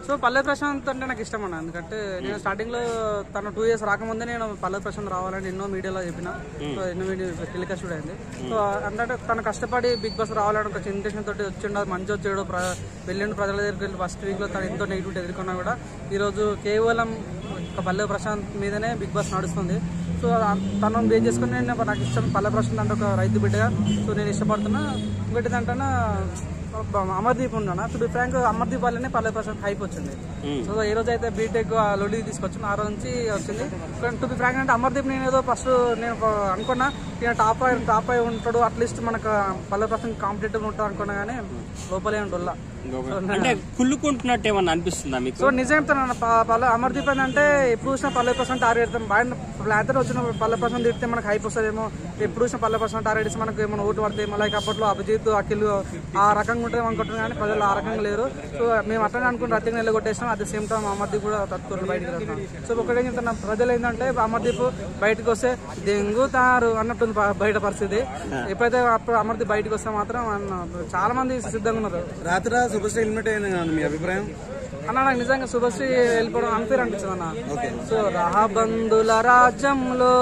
So పల్లె ప్రశాంత్ అంటే నాకు ఇష్టం అన్న ఎందుకంటే నేను స్టార్టింగ్ లో తన టూ ఇయర్స్ రాకముందే నేను పల్లె ప్రశాంత్ రావాలని ఎన్నో మీడియాలో చెప్పిన సో ఎన్నో వీడియో టెలికాస్ట్ కూడా అయింది సో అంటే తను కష్టపడి బిగ్ బాస్ రావాలని ఒక ఇంటెన్షన్ తోటి వచ్చిండు అది మంచి వచ్చాడు ప్ర వెళ్ళిండు ప్రజల దగ్గరికి వెళ్ళి ఫస్ట్ వీక్ లో తను ఎంతో నెగిటివిటీ ఎదుర్కొన్నా కూడా ఈరోజు కేవలం ఒక పల్లె ప్రశాంత్ మీదనే బిగ్ బాస్ నడుస్తుంది సో తను బేస్ చేసుకుని నేను నాకు ఇష్టం పల్లె ప్రశాంత్ అంటే ఒక రైతు బిడ్డగా సో నేను ఇష్టపడుతున్నా ఇంకోటి ఏంటంటే అమర్దీప్ ఉన్నాను టు బి ఫ్రాంక్ అమర్దీప్ వల్లనే పల్లె ప్రశాంత్ హైప్ వచ్చింది సో ఈ రోజు అయితే బీటెక్ లొల్లి తీసుకొచ్చిన ఆ రోజు నుంచి వచ్చింది కానీ టు బి ఫ్రాంక్ అంటే అమర్దీప్ నేను ఏదో ఫస్ట్ నేను ఒక అనుకున్నా ఈయన టాప్ అయి టాప్ అయి ఉంటాడు అట్లీస్ట్ మనకు పల్లె ప్రశాంత్ కాంపిటేటివ్ ఉంటాడు అనుకున్నా కానీ లోపలే ఉంటుల్లా అంటే కుళ్ళుకుంటున్నట్టు ఏమన్నా అనిపిస్తుందా మీకు సో నిజం తన పల్లె అమర్దీప్ ఏంటంటే ఎప్పుడు చూసినా పల్లె పర్సెంట్ టార్గెట్ పెడతాం బయట ప్లాన్ వచ్చిన పల్లె పర్సెంట్ తిడితే మనకు హైప్ వస్తుందేమో ఎప్పుడు చూసినా పల్లె పర్సెంట్ టార్గెట్ ఇస్తే మనకు ఏమైనా ఓటు పడితే లైక్ అప్పట్లో అభిజిత్ అఖిల్ ఆ రకంగా ఉంటుంది అనుకుంటున్నాం కానీ ప్రజలు ఆ రకంగా లేరు సో మేము అట్లనే అనుకుని రతిని నిలగొట్టేసినాం at the same time Amardeep కూడా తత్తులు బయటకు వెళ్తాం సో ఒకటి చెప్తున్నా ప్రజలు ఏంటంటే అమర్దీప్ బయటకు వస్తే దెంగుతారు అన్నట్టుంది బ- బయట పరిస్థితి ఎప్పుడైతే అప్పుడు అమర్దీప్ బయటకు వస్తే మాత్రం అన్న- చాలా మంది సిద్ధంగా ఉన్నారు రాత్రి సూపర్ హెల్మెట్ అయింది కదా మీ అభిప్రాయం అన్న నాకు నిజంగా శుభశ్రీ వెళ్ళిపోవడం అన్ఫేర్ అనిపించింది అన్న సో రహబంధుల రాజ్యంలో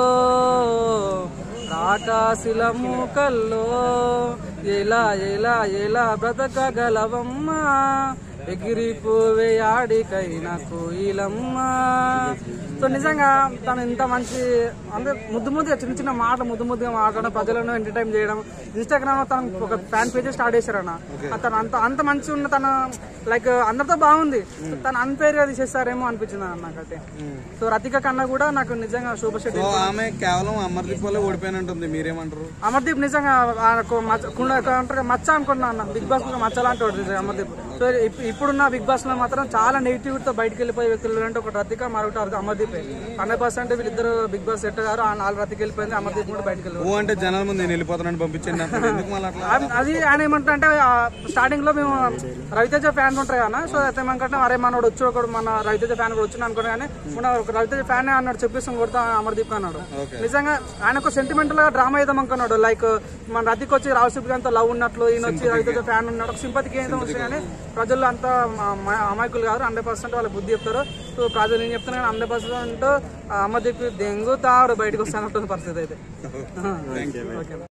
రాకాశిల మూకల్లో ఎలా ఎలా ఎలా బ్రతకగలవమ్మా ఎగిరిపోవే ఆడికైనా కోయిలమ్మా సో నిజంగా తను ఇంత మంచి అంటే ముద్దు ముద్దుగా చిన్న చిన్న మాటలు ముద్దు ముద్దుగా మాట్లాడడం ప్రజలను ఎంటర్టైన్ చేయడం ఇన్స్టాగ్రామ్ లో తను ఒక ఫ్యాన్ పేజెస్ స్టార్ట్ చేశారన్న తను అంత అంత మంచి ఉన్న తన లైక్ అందరితో బాగుంది తను అన్ఫేర్ గా తీసేస్తారేమో అనిపించింది అన్న నాకైతే సో రతిక కన్నా కూడా నాకు నిజంగా సూపర్ షెట్ సో ఆమె కేవలం అమర్దీప్ వల్ల ఓడిపోయినట్టుంది మీరేమంటారు అమర్దీప్ నిజంగా ఆయనకు మచ్చ- కుండ- అంటారు కదా, మచ్చ అనుకున్నా అన్న బిగ్ బాస్ ఒక మచ్చ లాంటి వాడు నిజంగా అమర్దీప్ సో ఇప్- ఇప్పుడున్న బిగ్ బాస్ లో మాత్రం చాలా నెగిటివ్ తో బయటకు వెళ్ళిపోయే వ్యక్తులు అంటే ఒక రతిక మరొకటి అమర్దీప్ హండ్రెడ్ పర్సెంట్ వీళ్ళిద్దరు బిగ్ బాస్ సెట్ గారు ఆ నాలుగు రతికి వెళ్ళిపోయింది అమర్దీప్ కూడా బయటకు వెళ్ళిపోయింది ఓ అంటే జనాల ముందు నేను వెళ్ళిపోతానని పంపించండి అంటారు. ఎందుకు మళ్ళీ అట్లా అది- అది ఆయన ఏమంటారు అంటే స్టార్టింగ్ లో మేము రవితేజ ఫ్యాన్స్ ఉంటాయి కదా సో అయితే ఏమనుకుంటే అరే మనోడు వచ్చి ఒకడు మన రవితేజ ఫ్యాన్ కూడా వచ్చిన అనుకున్నా కానీ ఉన్న ఒక రవితేజ ఫ్యాన్ అన్నాడు చెప్పేసి కొడతా అమర్దీప్ అన్నాడు నిజంగా ఆయన ఒక సెంటిమెంటల్ గా డ్రామా వేద్దాం అనుకున్నాడు లైక్ మన రతికి వచ్చి రావుసిప్ అంతా లవ్ ఉన్నట్లు ఈయన వచ్చి రవితేజ ఫ్యాన్ ఉన్నాడు ఒక సింపతికి ఏదో వస్తుంది కానీ ప్రజలు అంతా అమా- అమాయకులు కాదు హండ్రెడ్ పర్సెంట్ వాళ్ళ బుద్ధి చెప్తారు సో ప్రజలు నేను చెప్తున్నా కానీ హండ్రెడ్ పర్సెంట్ అమర్దీప్ దెంగుతాడు బయటకు వస్తానంటుంది పరిస్థితి అయితే ఓకే